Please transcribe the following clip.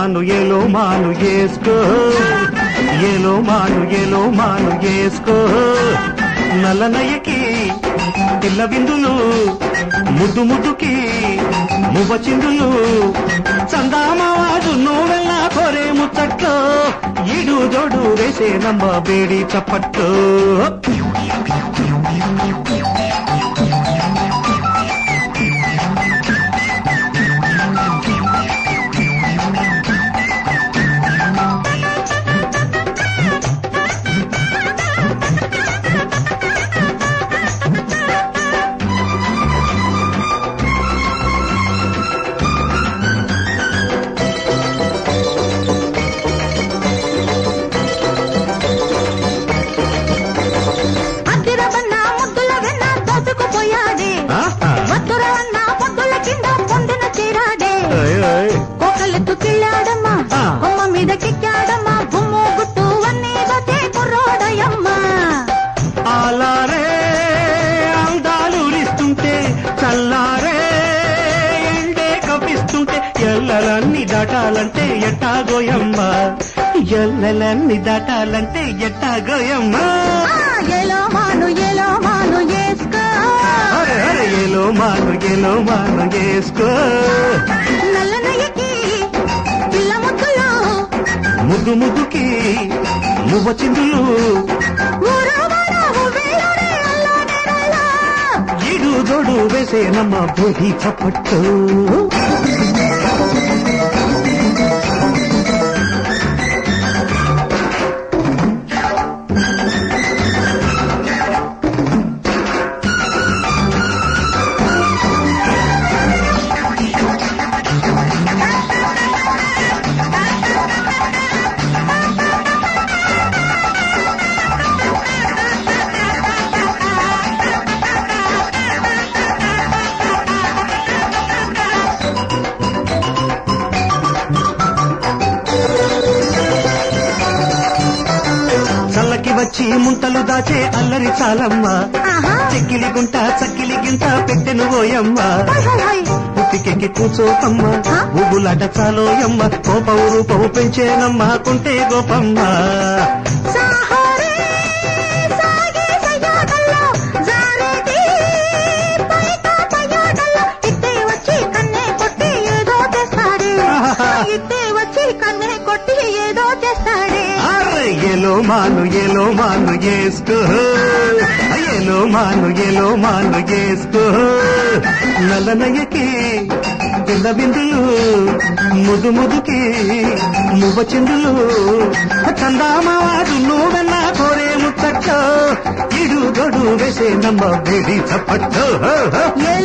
మాను ఏలో మాను వేసుకో ఏలో మాను ఏలో మాను వేసుకో నల్లనయ్యకి పిల్ల విందులు ముద్దు ముద్దుకి మువ్వ చిందులు చందామావాడు నువ్వెల్లా కోరే ముచ్చట్లో ఈడు జోడు వేసే నమ్మ వేడి చప్పట్లో అద్దిరవన్న ముద్దుల వెన్న దోచుకుపోయాడే ఆహా. వద్దురవన్న ముద్దుల కింద పొందిన చీరాడే ఓయ్ ఓయ్. కోకలెత్తు కిళ్ళాడమ్మా ఆ. కొమ్మ మీద కిక్కాడమ్మా గుమ్ము గుట్టు వన్నీ గతే కుర్రోడయమ్మా ఆలారే అందాలురిస్తుంటే చల్లారే ఎండే కప్పిస్తుంటే ఎల్లలన్నీ దాటాలంటే ఎట్టాగోయమ్మ ఎల్లలన్నీ దాటాలంటే ఎట్టాగోయమ్మ ఆ, ఎలో మాను ఎలో మాను ఏసుకో అరే అరే ఏలో మాను ఏలో మాను వేసుకో నల్లనయ్యకి పిల్ల ముద్దులు ముద్దు ముద్దుకి మువ్వ చిందులు ఊరవన ఉవ్వేలోనే అల్లానే రల్లా. ఈడు జోడు వేసే నమ్మ బోధి చప్పట్టు చల్లకి వచ్చి ముంతలు దాచే అల్లరి చాలమ్మ ఆహా. చెక్కిలి గుంట చక్కిలి గింత పెట్టెను ఓయమ్మ హాయ్ హాయ్ హాయ్. పుట్టికెక్కి కూచోకమ్మ ఆ? ఊగులాట చాలోయమ్మ కోపవు రూపవు పెంచేనమ్మ కుంటే గోపమ్మ సాహోరే సాగే సయ్యాటల్లో జారేటి పైట పయ్యాటల్లో ఇట్టే వచ్చి కన్నే కొట్టి ఏదో చేస్తాడే ఆహాహా. ఇట్టే వచ్చి కన్నే కొట్టి ఏదో చేస్తాడే అరే ఎలో మాను ఎలో మాను చేసుకో ఎలో మాను ఎలో మాను చేసుకో నల్లనయ్యకి పిల్ల బిందులు ముదు ముదుకి మువ్వ చిందులు చందామావాడు నువ్వెన్నా కోరే ముచ్చట్లో ఇడు గడు వేసే నమ్మ వేడి చప్పట్లో ఎలో